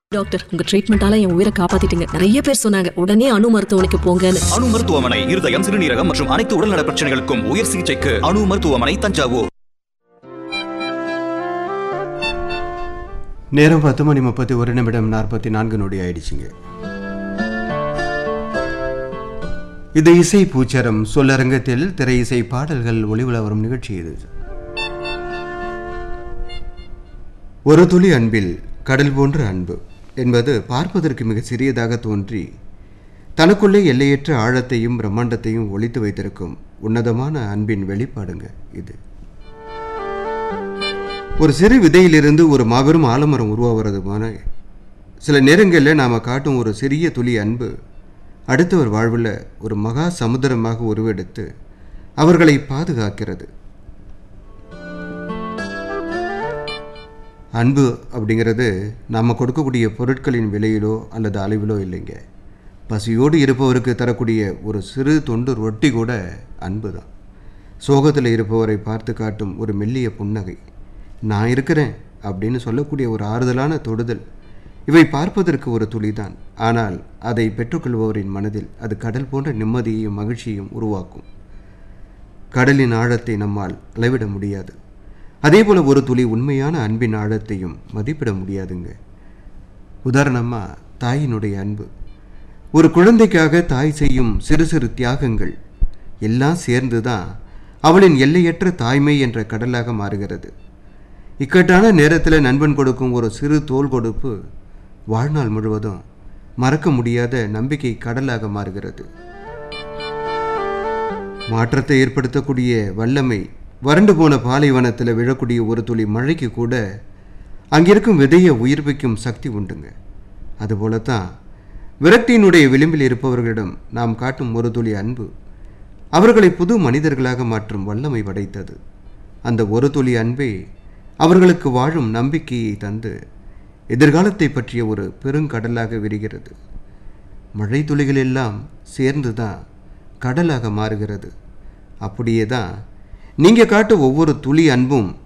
doctor உங்க ட்ரீட்மெண்டால என் உயிரை காப்பாத்திட்டீங்க நிறைய பேர் சொன்னாங்க உடனே அணு மருத்துவமனைக்கு போங்கன்னு அணு மருத்துவமனை இருதயம் சிறுநீரகம் மற்றும் அனைத்து உடல்நல பிரச்சனைகளுக்கும் உயர் சிகிச்சைக்கு அணு மருத்துவமனை தஞ்சாவூர் நேரம் பத்து மணி முப்பத்தி ஒரு நிமிடம் நாற்பத்தி நான்கு நொடி ஆயிடுச்சுங்க இது இசை பூச்சரம் சொல்லரங்கத்தில் திரை இசை பாடல்கள் ஒளிவுல வரும் நிகழ்ச்சி இது ஒரு துளி அன்பில் கடல் போன்ற அன்பு என்பது பார்ப்பதற்கு மிக சிறியதாக தோன்றி தனக்குள்ளே எல்லையற்ற ஆழத்தையும் பிரம்மாண்டத்தையும் ஒளித்து வைத்திருக்கும் உன்னதமான அன்பின் வெளிப்பாடுங்க இது ஒரு சிறு விதையிலிருந்து ஒரு மாபெரும் ஆலமரம் உருவாகிறதுமான சில நேரங்களில் நாம் காட்டும் ஒரு சிறிய துளி அன்பு அடுத்தவர் வாழ்வில் ஒரு மகா சமுத்திரமாக உருவெடுத்து அவர்களை பாதுகாக்கிறது அன்பு அப்படிங்கிறது நாம் கொடுக்கக்கூடிய பொருட்களின் விலையிலோ அல்லது அளவிலோ இல்லைங்க பசியோடு இருப்பவருக்கு தரக்கூடிய ஒரு சிறு தொண்டு ரொட்டி கூட அன்பு தான் சோகத்தில் இருப்பவரை பார்த்து காட்டும் ஒரு மெல்லிய புன்னகை நான் இருக்கிறேன் அப்படின்னு சொல்லக்கூடிய ஒரு ஆறுதலான தொடுதல் இவை பார்ப்பதற்கு ஒரு துளிதான் ஆனால் அதை பெற்றுக்கொள்பவரின் மனதில் அது கடல் போன்ற நிம்மதியையும் மகிழ்ச்சியையும் உருவாக்கும் கடலின் ஆழத்தை நம்மால் அளவிட முடியாது அதேபோல ஒரு துளி உண்மையான அன்பின் ஆழத்தையும் மதிப்பிட முடியாதுங்க உதாரணமாக தாயினுடைய அன்பு ஒரு குழந்தைக்காக தாய் செய்யும் சிறு சிறு தியாகங்கள் எல்லாம் சேர்ந்து தான் அவளின் எல்லையற்ற தாய்மை என்ற கடலாக மாறுகிறது இக்கட்டான நேரத்தில் நண்பன் கொடுக்கும் ஒரு சிறு தோல் கொடுப்பு வாழ்நாள் முழுவதும் மறக்க முடியாத நம்பிக்கை கடலாக மாறுகிறது மாற்றத்தை ஏற்படுத்தக்கூடிய வல்லமை வறண்டு போன பாலைவனத்தில் விழக்கூடிய ஒரு துளி மழைக்கு கூட அங்கிருக்கும் விதையை உயிர்ப்பிக்கும் சக்தி உண்டுங்க அதுபோலத்தான் விரக்தியினுடைய விளிம்பில் இருப்பவர்களிடம் நாம் காட்டும் ஒரு துளி அன்பு அவர்களை புது மனிதர்களாக மாற்றும் வல்லமை படைத்தது அந்த ஒரு துளி அன்பே அவர்களுக்கு வாழும் நம்பிக்கையை தந்து எதிர்காலத்தை பற்றிய ஒரு பெருங்கடலாக விரிகிறது மழை துளிகள் எல்லாம் சேர்ந்து தான் கடலாக மாறுகிறது அப்படியே தான் நீங்கள் காட்டும் ஒவ்வொரு துளி அன்பும்